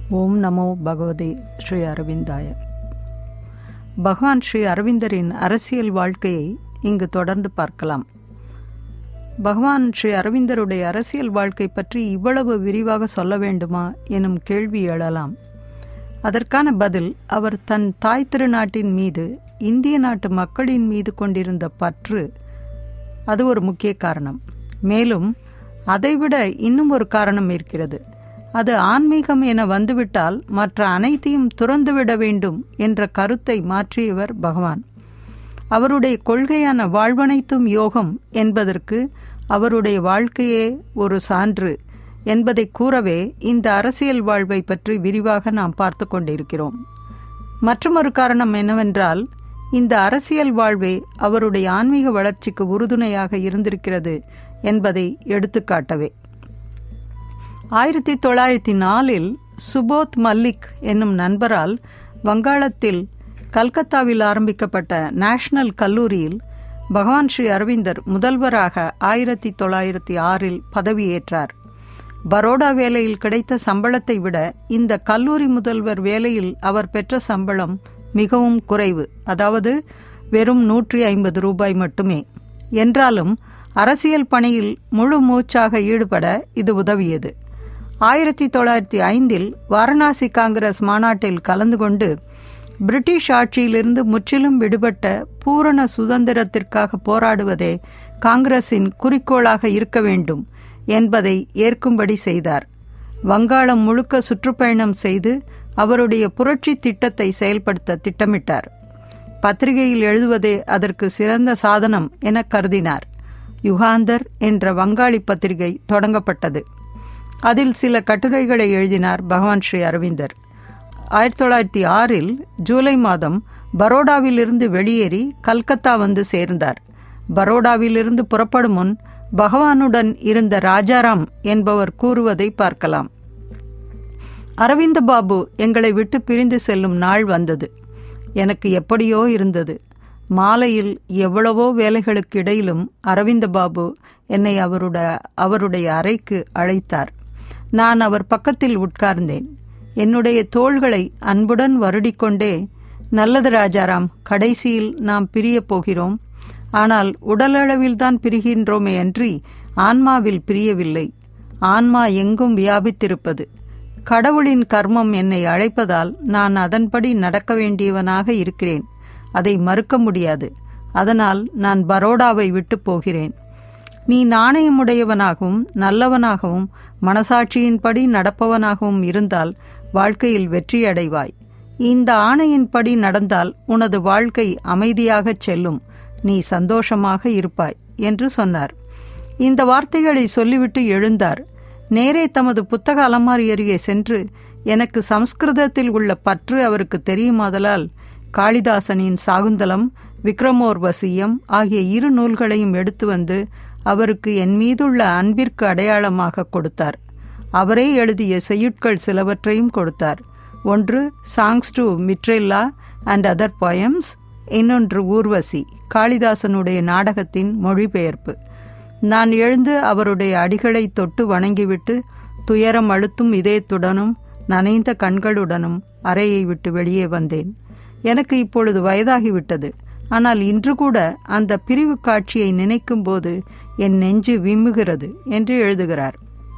ஓம் நமோ பகவதே ஸ்ரீ அரவிந்தாய பகவான் ஸ்ரீ அரவிந்தரின் அரசியல் வாழ்க்கையை இங்கு தொடர்ந்து பார்க்கலாம் பகவான் ஸ்ரீ அரவிந்தருடைய அரசியல் வாழ்க்கை பற்றி இவ்வளவு விரிவாக சொல்ல வேண்டுமா எனும் கேள்வி எழலாம் அதற்கான பதில் அவர் தன் தாய் திருநாட்டின் மீது இந்திய நாட்டு மக்களின் மீது கொண்டிருந்த பற்று அது ஒரு முக்கிய காரணம் மேலும் அதைவிட இன்னும் ஒரு காரணம் இருக்கிறது அது ஆன்மீகம் என வந்துவிட்டால் மற்ற அனைத்தையும் துறந்துவிட வேண்டும் என்ற கருத்தை மாற்றியவர் பகவான் அவருடைய கொள்கையான வாழ்வனைத்தும் யோகம் என்பதற்கு அவருடைய வாழ்க்கையே ஒரு சான்று என்பதை கூறவே இந்த அரசியல் வாழ்வை பற்றி விரிவாக நாம் பார்த்து கொண்டிருக்கிறோம் மற்றொரு காரணம் என்னவென்றால் இந்த அரசியல் வாழ்வே அவருடைய ஆன்மீக வளர்ச்சிக்கு உறுதுணையாக இருந்திருக்கிறது என்பதை எடுத்துக்காட்டவே ஆயிரத்தி தொள்ளாயிரத்தி நாலில் சுபோத் மல்லிக் என்னும் நண்பரால் வங்காளத்தில் கல்கத்தாவில் ஆரம்பிக்கப்பட்ட நேஷனல் கல்லூரியில் பகவான் ஸ்ரீ அரவிந்தர் முதல்வராக ஆயிரத்தி தொள்ளாயிரத்தி ஆறில் பதவியேற்றார் பரோடா வேலையில் கிடைத்த சம்பளத்தை விட இந்த கல்லூரி முதல்வர் வேலையில் அவர் பெற்ற சம்பளம் மிகவும் குறைவு அதாவது வெறும் நூற்றி ஐம்பது ரூபாய் மட்டுமே என்றாலும் அரசியல் பணியில் முழு மூச்சாக ஈடுபட இது உதவியது ஆயிரத்தி தொள்ளாயிரத்தி ஐந்தில் வாரணாசி காங்கிரஸ் மாநாட்டில் கலந்து கொண்டு பிரிட்டிஷ் ஆட்சியிலிருந்து முற்றிலும் விடுபட்ட பூரண சுதந்திரத்திற்காக போராடுவதே காங்கிரசின் குறிக்கோளாக இருக்க வேண்டும் என்பதை ஏற்கும்படி செய்தார் வங்காளம் முழுக்க சுற்றுப்பயணம் செய்து அவருடைய புரட்சி திட்டத்தை செயல்படுத்த திட்டமிட்டார் பத்திரிகையில் எழுதுவதே அதற்கு சிறந்த சாதனம் என கருதினார் யுகாந்தர் என்ற வங்காளி பத்திரிகை தொடங்கப்பட்டது அதில் சில கட்டுரைகளை எழுதினார் பகவான் ஸ்ரீ அரவிந்தர் ஆயிரத்தி தொள்ளாயிரத்தி ஆறில் ஜூலை மாதம் பரோடாவிலிருந்து வெளியேறி கல்கத்தா வந்து சேர்ந்தார் பரோடாவிலிருந்து புறப்படும் முன் பகவானுடன் இருந்த ராஜாராம் என்பவர் கூறுவதை பார்க்கலாம் அரவிந்த பாபு எங்களை விட்டு பிரிந்து செல்லும் நாள் வந்தது எனக்கு எப்படியோ இருந்தது மாலையில் எவ்வளவோ வேலைகளுக்கு இடையிலும் அரவிந்த பாபு என்னை அவருடைய அவருடைய அறைக்கு அழைத்தார் நான் அவர் பக்கத்தில் உட்கார்ந்தேன் என்னுடைய தோள்களை அன்புடன் வருடிக்கொண்டே நல்லது ராஜாராம் கடைசியில் நாம் பிரியப் போகிறோம் ஆனால் உடலளவில்தான் பிரிகின்றோமே அன்றி ஆன்மாவில் பிரியவில்லை ஆன்மா எங்கும் வியாபித்திருப்பது கடவுளின் கர்மம் என்னை அழைப்பதால் நான் அதன்படி நடக்க வேண்டியவனாக இருக்கிறேன் அதை மறுக்க முடியாது அதனால் நான் பரோடாவை விட்டு போகிறேன் நீ நாணயமுடையவனாகவும் நல்லவனாகவும் மனசாட்சியின்படி நடப்பவனாகவும் இருந்தால் வாழ்க்கையில் வெற்றியடைவாய் இந்த ஆணையின்படி நடந்தால் உனது வாழ்க்கை அமைதியாகச் செல்லும் நீ சந்தோஷமாக இருப்பாய் என்று சொன்னார் இந்த வார்த்தைகளை சொல்லிவிட்டு எழுந்தார் நேரே தமது புத்தக அலமாரி அருகே சென்று எனக்கு சம்ஸ்கிருதத்தில் உள்ள பற்று அவருக்கு தெரியுமாதலால் காளிதாசனின் சாகுந்தலம் விக்ரமோர்வசியம் ஆகிய இரு நூல்களையும் எடுத்து வந்து அவருக்கு என் மீதுள்ள அன்பிற்கு அடையாளமாக கொடுத்தார் அவரே எழுதிய செய்யுட்கள் சிலவற்றையும் கொடுத்தார் ஒன்று songs to Mitrella and other poems இன்னொன்று ஊர்வசி காளிதாசனுடைய நாடகத்தின் மொழிபெயர்ப்பு நான் எழுந்து அவருடைய அடிகளை தொட்டு வணங்கிவிட்டு துயரம் அழுத்தும் இதயத்துடனும் நனைந்த கண்களுடனும் அறையை விட்டு வெளியே வந்தேன் எனக்கு இப்பொழுது வயதாகிவிட்டது ஆனால் இன்று கூட அந்த பிரிவு காட்சியை நினைக்கும்போது என் நெஞ்சு விம்முகிறது என்று எழுதுகிறார்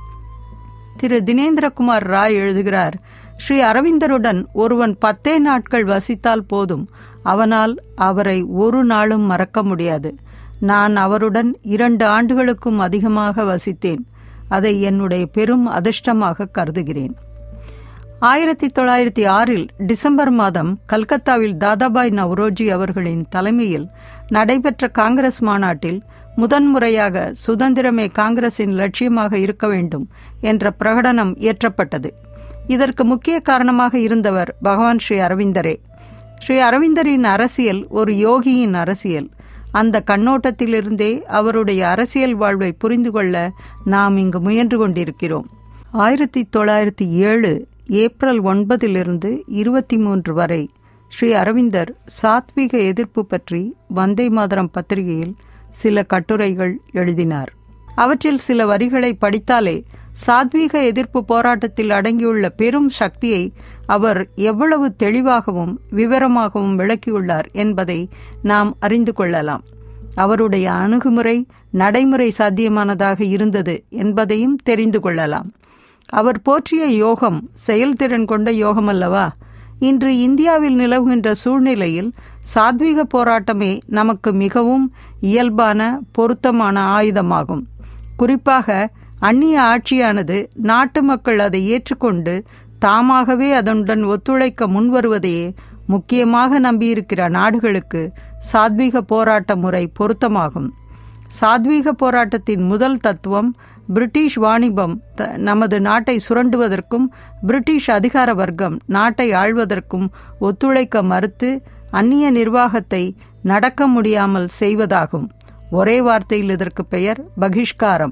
திரு தினேந்திரகுமார் ராய் எழுதுகிறார் ஸ்ரீ அரவிந்தருடன் ஒருவன் பத்தே நாட்கள் வசித்தால் போதும் அவனால் அவரை ஒரு நாளும் மறக்க முடியாது நான் அவருடன் இரண்டு ஆண்டுகளுக்கும் அதிகமாக வசித்தேன் அதை என்னுடைய பெரும் அதிர்ஷ்டமாக கருதுகிறேன் ஆயிரத்தி தொள்ளாயிரத்தி ஆறில் டிசம்பர் மாதம் கல்கத்தாவில் தாதாபாய் நவ்ரோஜி அவர்களின் தலைமையில் நடைபெற்ற காங்கிரஸ் மாநாட்டில் முதன்முறையாக சுதந்திரமே காங்கிரசின் லட்சியமாக இருக்க வேண்டும் என்ற பிரகடனம் இயற்றப்பட்டது இதற்கு முக்கிய காரணமாக இருந்தவர் பகவான் ஸ்ரீ அரவிந்தரே ஸ்ரீ அரவிந்தரின் அரசியல் ஒரு யோகியின் அரசியல் அந்த கண்ணோட்டத்திலிருந்தே அவருடைய அரசியல் வாழ்வை புரிந்து கொள்ள நாம் இங்கு முயன்று கொண்டிருக்கிறோம் ஆயிரத்தி தொள்ளாயிரத்தி ஏழு ஏப்ரல் ஒன்பதிலிருந்து இருபத்தி மூன்று வரை ஸ்ரீ அரவிந்தர் சாத்வீக எதிர்ப்பு பற்றி வந்தே மாதரம் பத்திரிகையில் சில கட்டுரைகள் எழுதினார் அவற்றில் சில வரிகளை படித்தாலே சாத்வீக எதிர்ப்பு போராட்டத்தில் அடங்கியுள்ள பெரும் சக்தியை அவர் எவ்வளவு தெளிவாகவும் விவரமாகவும் விளக்கியுள்ளார் என்பதை நாம் அறிந்து கொள்ளலாம் அவருடைய அணுகுமுறை நடைமுறை சாத்தியமானதாக இருந்தது என்பதையும் தெரிந்து கொள்ளலாம் அவர் போற்றிய யோகம் செயல்திறன் கொண்ட யோகம் அல்லவா இன்று இந்தியாவில் நிலவுகின்ற சூழ்நிலையில் சாத்வீக போராட்டமே நமக்கு மிகவும் இயல்பான பொருத்தமான ஆயுதமாகும் குறிப்பாக அந்நிய ஆட்சியானது நாட்டு மக்கள் அதை ஏற்றுக்கொண்டு தாமாகவே அதனுடன் ஒத்துழைக்க முன்வருவதையே முக்கியமாக நம்பியிருக்கிற நாடுகளுக்கு சாத்வீக போராட்ட முறை பொருத்தமாகும் சாத்வீக போராட்டத்தின் முதல் தத்துவம் பிரிட்டிஷ் வாணிபம் நமது நாட்டை சுரண்டுவதற்கும் பிரிட்டிஷ் அதிகார வர்க்கம் நாட்டை ஆள்வதற்கும் ஒத்துழைக்க மறுத்து அந்நிய நிர்வாகத்தை நடக்க முடியாமல் செய்வதாகும் ஒரே வார்த்தையில் இதற்கு பெயர் பகிஷ்காரம்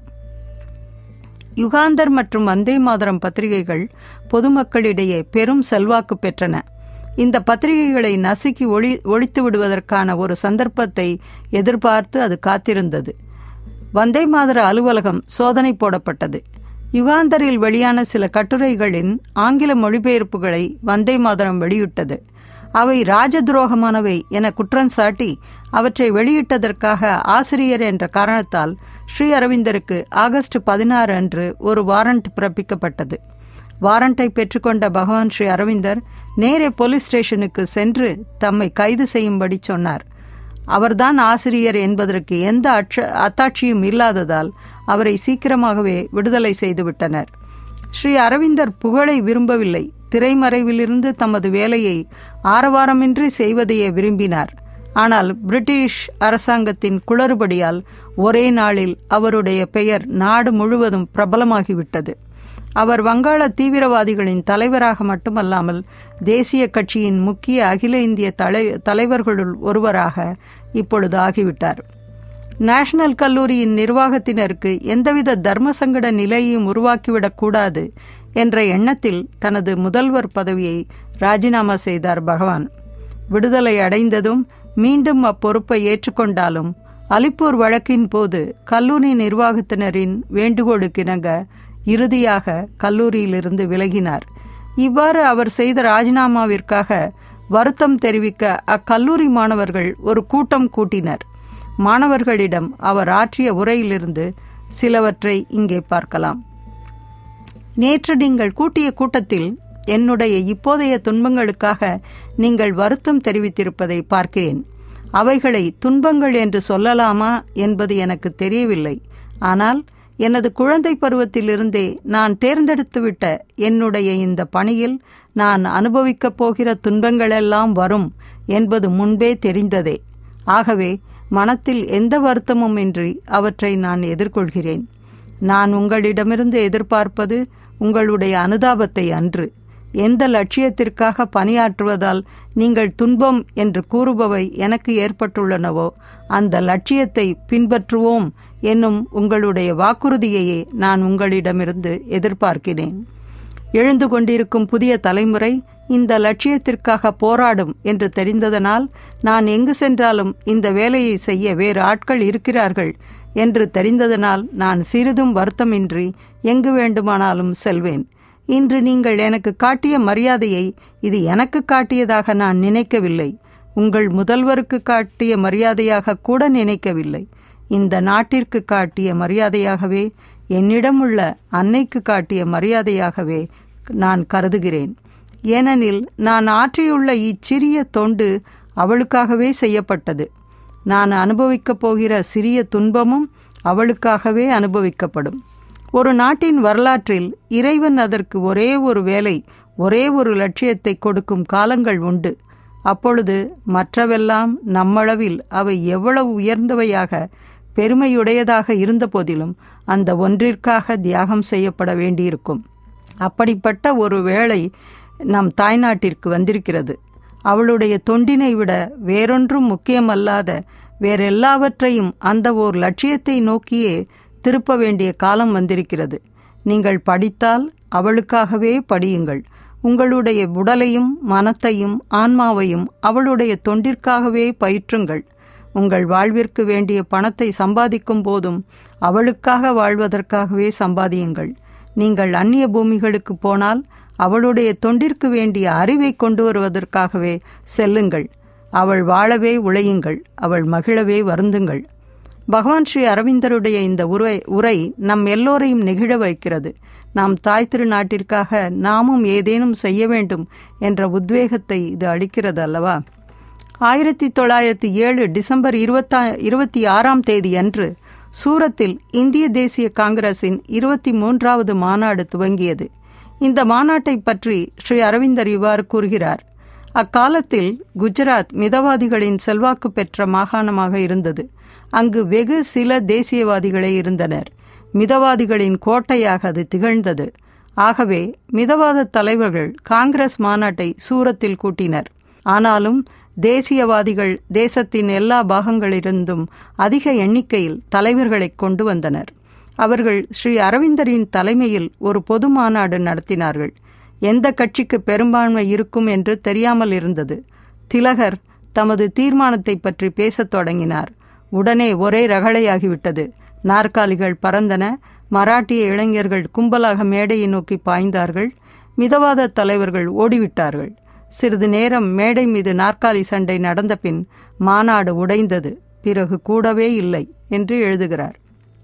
யுகாந்தர் மற்றும் வந்தே மாதரம் பத்திரிகைகள் பொதுமக்களிடையே பெரும் செல்வாக்கு பெற்றன இந்த பத்திரிகைகளை நசுக்கி ஒளி ஒழித்து விடுவதற்கான ஒரு சந்தர்ப்பத்தை எதிர்பார்த்து அது காத்திருந்தது வந்தே மாதர அலுவலகம் சோதனை போடப்பட்டது யுகாந்தரில் வெளியான சில கட்டுரைகளின் ஆங்கில மொழிபெயர்ப்புகளை வந்தே மாதரம் வெளியிட்டது அவை ராஜ துரோகமானவை என குற்றம் சாட்டி அவற்றை வெளியிட்டதற்காக ஆசிரியர் என்ற காரணத்தால் ஸ்ரீ அரவிந்தருக்கு ஆகஸ்ட் பதினாறு அன்று ஒரு வாரண்ட் பிறப்பிக்கப்பட்டது வாரண்டை பெற்றுக்கொண்ட பகவான் ஸ்ரீ அரவிந்தர் நேரே போலீஸ் ஸ்டேஷனுக்கு சென்று தம்மை கைது செய்யும்படி சொன்னார் அவர்தான் ஆசிரியர் என்பதற்கு எந்த அற்ற அத்தாட்சியும் இல்லாததால் அவரை சீக்கிரமாகவே விடுதலை செய்துவிட்டனர் ஸ்ரீ அரவிந்தர் புகழை விரும்பவில்லை திரைமறைவிலிருந்து தமது வேலையை ஆரவாரமின்றி செய்வதையே விரும்பினார் ஆனால் பிரிட்டிஷ் அரசாங்கத்தின் குளறுபடியால் ஒரே நாளில் அவருடைய பெயர் நாடு முழுவதும் பிரபலமாகிவிட்டது அவர் வங்காள தீவிரவாதிகளின் தலைவராக மட்டுமல்லாமல் தேசிய கட்சியின் முக்கிய அகில இந்திய தலை தலைவர்களுள் ஒருவராக இப்பொழுது ஆகிவிட்டார் நேஷனல் கல்லூரியின் நிர்வாகத்தினருக்கு எந்தவித தர்ம சங்கட நிலையையும் உருவாக்கிவிடக்கூடாது என்ற எண்ணத்தில் தனது முதல்வர் பதவியை ராஜினாமா செய்தார் பகவான் விடுதலை அடைந்ததும் மீண்டும் அப்பொறுப்பை ஏற்றுக்கொண்டாலும் அலிப்பூர் வழக்கின் போது கல்லூரி நிர்வாகத்தினரின் வேண்டுகோளுக்கிணங்க இறுதியாக கல்லூரியிலிருந்து விலகினார் இவ்வாறு அவர் செய்த ராஜினாமாவிற்காக வருத்தம் தெரிவிக்க அக்கல்லூரி மாணவர்கள் ஒரு கூட்டம் கூட்டினர் மாணவர்களிடம் அவர் ஆற்றிய உரையிலிருந்து சிலவற்றை இங்கே பார்க்கலாம் நேற்று நீங்கள் கூட்டிய கூட்டத்தில் என்னுடைய இப்போதைய துன்பங்களுக்காக நீங்கள் வருத்தம் தெரிவித்திருப்பதை பார்க்கிறேன் அவைகளை துன்பங்கள் என்று சொல்லலாமா என்பது எனக்கு தெரியவில்லை ஆனால் எனது குழந்தை பருவத்திலிருந்தே நான் தேர்ந்தெடுத்துவிட்ட என்னுடைய இந்த பணியில் நான் அனுபவிக்கப் போகிற துன்பங்களெல்லாம் வரும் என்பது முன்பே தெரிந்ததே ஆகவே மனத்தில் எந்த வருத்தமும் இன்றி அவற்றை நான் எதிர்கொள்கிறேன் நான் உங்களிடமிருந்து எதிர்பார்ப்பது உங்களுடைய அனுதாபத்தை அன்று எந்த லட்சியத்திற்காக பணியாற்றுவதால் நீங்கள் துன்பம் என்று கூறுபவை எனக்கு ஏற்பட்டுள்ளனவோ அந்த லட்சியத்தை பின்பற்றுவோம் என்னும் உங்களுடைய வாக்குறுதியையே நான் உங்களிடமிருந்து எதிர்பார்க்கிறேன் எழுந்து கொண்டிருக்கும் புதிய தலைமுறை இந்த லட்சியத்திற்காக போராடும் என்று தெரிந்ததனால் நான் எங்கு சென்றாலும் இந்த வேலையை செய்ய வேறு ஆட்கள் இருக்கிறார்கள் என்று தெரிந்ததனால் நான் சிறிதும் வருத்தமின்றி எங்கு வேண்டுமானாலும் செல்வேன் இன்று நீங்கள் எனக்கு காட்டிய மரியாதையை இது எனக்கு காட்டியதாக நான் நினைக்கவில்லை உங்கள் முதல்வருக்கு காட்டிய மரியாதையாக கூட நினைக்கவில்லை இந்த நாட்டிற்கு காட்டிய மரியாதையாகவே என்னிடம் உள்ள அன்னைக்கு காட்டிய மரியாதையாகவே நான் கருதுகிறேன் ஏனெனில் நான் ஆற்றியுள்ள இச்சிறிய தொண்டு அவளுக்காகவே செய்யப்பட்டது நான் அனுபவிக்கப் போகிற சிறிய துன்பமும் அவளுக்காகவே அனுபவிக்கப்படும் ஒரு நாட்டின் வரலாற்றில் இறைவன் அதற்கு ஒரே ஒரு வேலை ஒரே ஒரு லட்சியத்தை கொடுக்கும் காலங்கள் உண்டு அப்பொழுது மற்றவெல்லாம் நம்மளவில் அவை எவ்வளவு உயர்ந்தவையாக பெருமையுடையதாக இருந்த போதிலும் அந்த ஒன்றிற்காக தியாகம் செய்யப்பட வேண்டியிருக்கும் அப்படிப்பட்ட ஒரு வேளை நம் தாய்நாட்டிற்கு வந்திருக்கிறது அவளுடைய தொண்டினை விட வேறொன்றும் முக்கியமல்லாத வேறெல்லாவற்றையும் அந்த ஓர் லட்சியத்தை நோக்கியே திருப்ப வேண்டிய காலம் வந்திருக்கிறது நீங்கள் படித்தால் அவளுக்காகவே படியுங்கள் உங்களுடைய உடலையும் மனத்தையும் ஆன்மாவையும் அவளுடைய தொண்டிற்காகவே பயிற்றுங்கள் உங்கள் வாழ்விற்கு வேண்டிய பணத்தை சம்பாதிக்கும் போதும் அவளுக்காக வாழ்வதற்காகவே சம்பாதியுங்கள் நீங்கள் அந்நிய பூமிகளுக்கு போனால் அவளுடைய தொண்டிற்கு வேண்டிய அறிவை கொண்டு வருவதற்காகவே செல்லுங்கள் அவள் வாழவே உழையுங்கள் அவள் மகிழவே வருந்துங்கள் பகவான் ஸ்ரீ அரவிந்தருடைய இந்த உரை உரை நம் எல்லோரையும் நெகிழ வைக்கிறது நாம் தாய் திருநாட்டிற்காக நாமும் ஏதேனும் செய்ய வேண்டும் என்ற உத்வேகத்தை இது அளிக்கிறது அல்லவா ஆயிரத்தி தொள்ளாயிரத்தி ஏழு டிசம்பர் இருபத்தா இருபத்தி ஆறாம் தேதி அன்று சூரத்தில் இந்திய தேசிய காங்கிரசின் இருபத்தி மூன்றாவது மாநாடு துவங்கியது இந்த மாநாட்டை பற்றி ஸ்ரீ அரவிந்தர் இவ்வாறு கூறுகிறார் அக்காலத்தில் குஜராத் மிதவாதிகளின் செல்வாக்கு பெற்ற மாகாணமாக இருந்தது அங்கு வெகு சில தேசியவாதிகளே இருந்தனர் மிதவாதிகளின் கோட்டையாக அது திகழ்ந்தது ஆகவே மிதவாத தலைவர்கள் காங்கிரஸ் மாநாட்டை சூரத்தில் கூட்டினர் ஆனாலும் தேசியவாதிகள் தேசத்தின் எல்லா பாகங்களிலிருந்தும் அதிக எண்ணிக்கையில் தலைவர்களை கொண்டு வந்தனர் அவர்கள் ஸ்ரீ அரவிந்தரின் தலைமையில் ஒரு பொது மாநாடு நடத்தினார்கள் எந்த கட்சிக்கு பெரும்பான்மை இருக்கும் என்று தெரியாமல் இருந்தது திலகர் தமது தீர்மானத்தை பற்றி பேசத் தொடங்கினார் உடனே ஒரே ரகளையாகிவிட்டது நாற்காலிகள் பறந்தன மராட்டிய இளைஞர்கள் கும்பலாக மேடையை நோக்கி பாய்ந்தார்கள் மிதவாத தலைவர்கள் ஓடிவிட்டார்கள் சிறிது நேரம் மேடை மீது நாற்காலி சண்டை நடந்த பின் மாநாடு உடைந்தது பிறகு கூடவே இல்லை என்று எழுதுகிறார்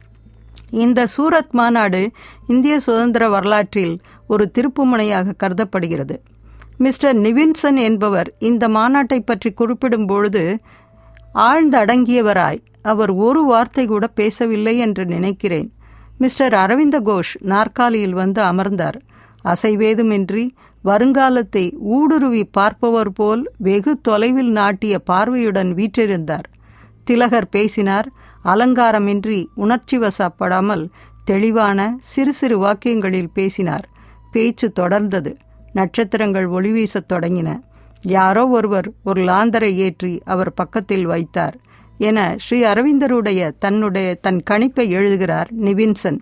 இந்த சூரத் மாநாடு இந்திய சுதந்திர வரலாற்றில் ஒரு திருப்புமுனையாக கருதப்படுகிறது மிஸ்டர் நிவின்சன் என்பவர் இந்த மாநாட்டை பற்றி குறிப்பிடும் பொழுது ஆழ்ந்து அடங்கியவராய் அவர் ஒரு வார்த்தை கூட பேசவில்லை என்று நினைக்கிறேன் மிஸ்டர் அரவிந்த கோஷ் நாற்காலியில் வந்து அமர்ந்தார் அசைவேதுமின்றி வருங்காலத்தை ஊடுருவி பார்ப்பவர் போல் வெகு தொலைவில் நாட்டிய பார்வையுடன் வீற்றிருந்தார் திலகர் பேசினார் அலங்காரமின்றி உணர்ச்சி வசப்படாமல் தெளிவான சிறு சிறு வாக்கியங்களில் பேசினார் பேச்சு தொடர்ந்தது நட்சத்திரங்கள் ஒளிவீசத் தொடங்கின யாரோ ஒருவர் ஒரு லாந்தரை ஏற்றி அவர் பக்கத்தில் வைத்தார் என ஸ்ரீ அரவிந்தருடைய தன்னுடைய தன் கணிப்பை எழுதுகிறார் நிவின்சன்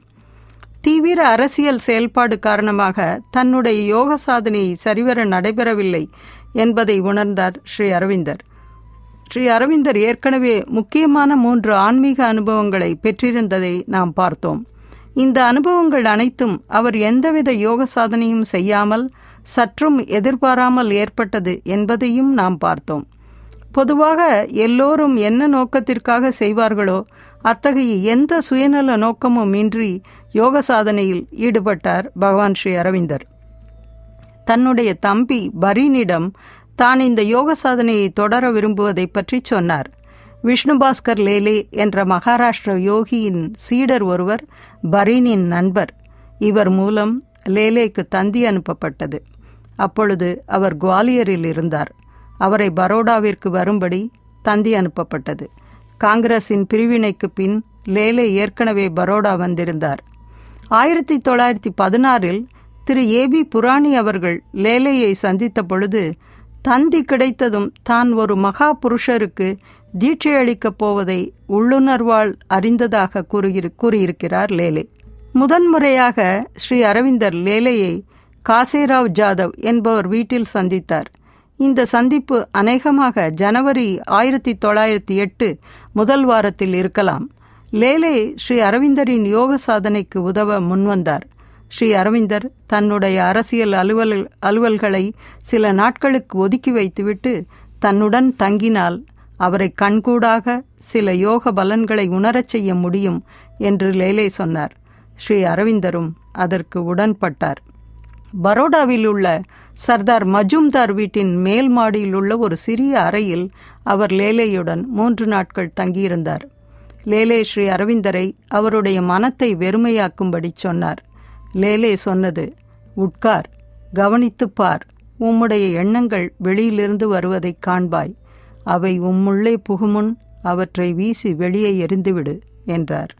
தீவிர அரசியல் செயல்பாடு காரணமாக தன்னுடைய யோக சாதனை சரிவர நடைபெறவில்லை என்பதை உணர்ந்தார் ஸ்ரீ அரவிந்தர் ஸ்ரீ அரவிந்தர் ஏற்கனவே முக்கியமான மூன்று ஆன்மீக அனுபவங்களை பெற்றிருந்ததை நாம் பார்த்தோம் இந்த அனுபவங்கள் அனைத்தும் அவர் எந்தவித யோக சாதனையும் செய்யாமல் சற்றும் எதிர்பாராமல் ஏற்பட்டது என்பதையும் நாம் பார்த்தோம் பொதுவாக எல்லோரும் என்ன நோக்கத்திற்காக செய்வார்களோ அத்தகைய எந்த சுயநல நோக்கமும் இன்றி யோக சாதனையில் ஈடுபட்டார் பகவான் ஸ்ரீ அரவிந்தர் தன்னுடைய தம்பி பரீனிடம் தான் இந்த யோக சாதனையை தொடர விரும்புவதை பற்றி சொன்னார் விஷ்ணுபாஸ்கர் லேலே என்ற மகாராஷ்டிர யோகியின் சீடர் ஒருவர் பரீனின் நண்பர் இவர் மூலம் லேலேக்கு தந்தி அனுப்பப்பட்டது அப்பொழுது அவர் குவாலியரில் இருந்தார் அவரை பரோடாவிற்கு வரும்படி தந்தி அனுப்பப்பட்டது காங்கிரசின் பிரிவினைக்கு பின் லேலே ஏற்கனவே பரோடா வந்திருந்தார் ஆயிரத்தி தொள்ளாயிரத்தி பதினாறில் திரு ஏ பி புராணி அவர்கள் லேலேயை சந்தித்த பொழுது தந்தி கிடைத்ததும் தான் ஒரு மகா புருஷருக்கு தீட்சை அளிக்கப் போவதை உள்ளுணர்வால் அறிந்ததாக கூறுகிற கூறியிருக்கிறார் லேலே முதன்முறையாக ஸ்ரீ அரவிந்தர் லேலேயை காசேராவ் ஜாதவ் என்பவர் வீட்டில் சந்தித்தார் இந்த சந்திப்பு அநேகமாக ஜனவரி ஆயிரத்தி தொள்ளாயிரத்தி எட்டு முதல் வாரத்தில் இருக்கலாம் லேலே ஸ்ரீ அரவிந்தரின் யோக சாதனைக்கு உதவ முன்வந்தார் ஸ்ரீ அரவிந்தர் தன்னுடைய அரசியல் அலுவல் அலுவல்களை சில நாட்களுக்கு ஒதுக்கி வைத்துவிட்டு தன்னுடன் தங்கினால் அவரை கண்கூடாக சில யோக பலன்களை உணரச் செய்ய முடியும் என்று லேலே சொன்னார் ஸ்ரீ அரவிந்தரும் அதற்கு உடன்பட்டார் பரோடாவில் உள்ள சர்தார் மஜும்தார் வீட்டின் மேல் மாடியில் உள்ள ஒரு சிறிய அறையில் அவர் லேலேயுடன் மூன்று நாட்கள் தங்கியிருந்தார் லேலே ஸ்ரீ அரவிந்தரை அவருடைய மனத்தை வெறுமையாக்கும்படி சொன்னார் லேலே சொன்னது உட்கார் கவனித்துப் பார் உம்முடைய எண்ணங்கள் வெளியிலிருந்து வருவதைக் காண்பாய் அவை உம்முள்ளே புகுமுன் அவற்றை வீசி வெளியே எரிந்துவிடு என்றார்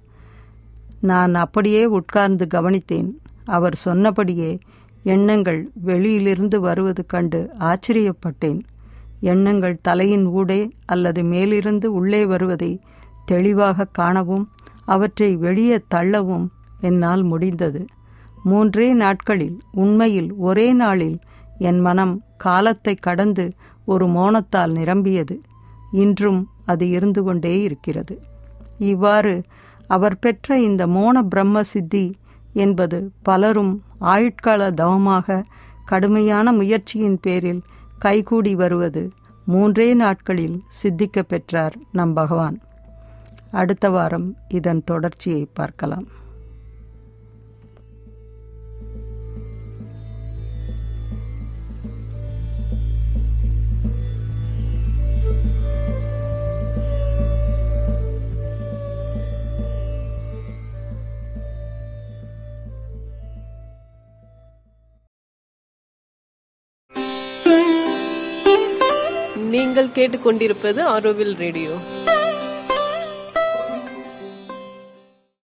நான் அப்படியே உட்கார்ந்து கவனித்தேன் அவர் சொன்னபடியே எண்ணங்கள் வெளியிலிருந்து வருவது கண்டு ஆச்சரியப்பட்டேன் எண்ணங்கள் தலையின் ஊடே அல்லது மேலிருந்து உள்ளே வருவதை தெளிவாக காணவும் அவற்றை வெளியே தள்ளவும் என்னால் முடிந்தது மூன்றே நாட்களில் உண்மையில் ஒரே நாளில் என் மனம் காலத்தை கடந்து ஒரு மோனத்தால் நிரம்பியது இன்றும் அது இருந்து கொண்டே இருக்கிறது இவ்வாறு அவர் பெற்ற இந்த மோன பிரம்ம சித்தி என்பது பலரும் ஆயுட்கால தவமாக கடுமையான முயற்சியின் பேரில் கைகூடி வருவது மூன்றே நாட்களில் சித்திக்க பெற்றார் நம் பகவான் அடுத்த வாரம் இதன் தொடர்ச்சியை பார்க்கலாம் நீங்கள் கேட்டுக்கொண்டிருப்பது ஆரோவில் ரேடியோ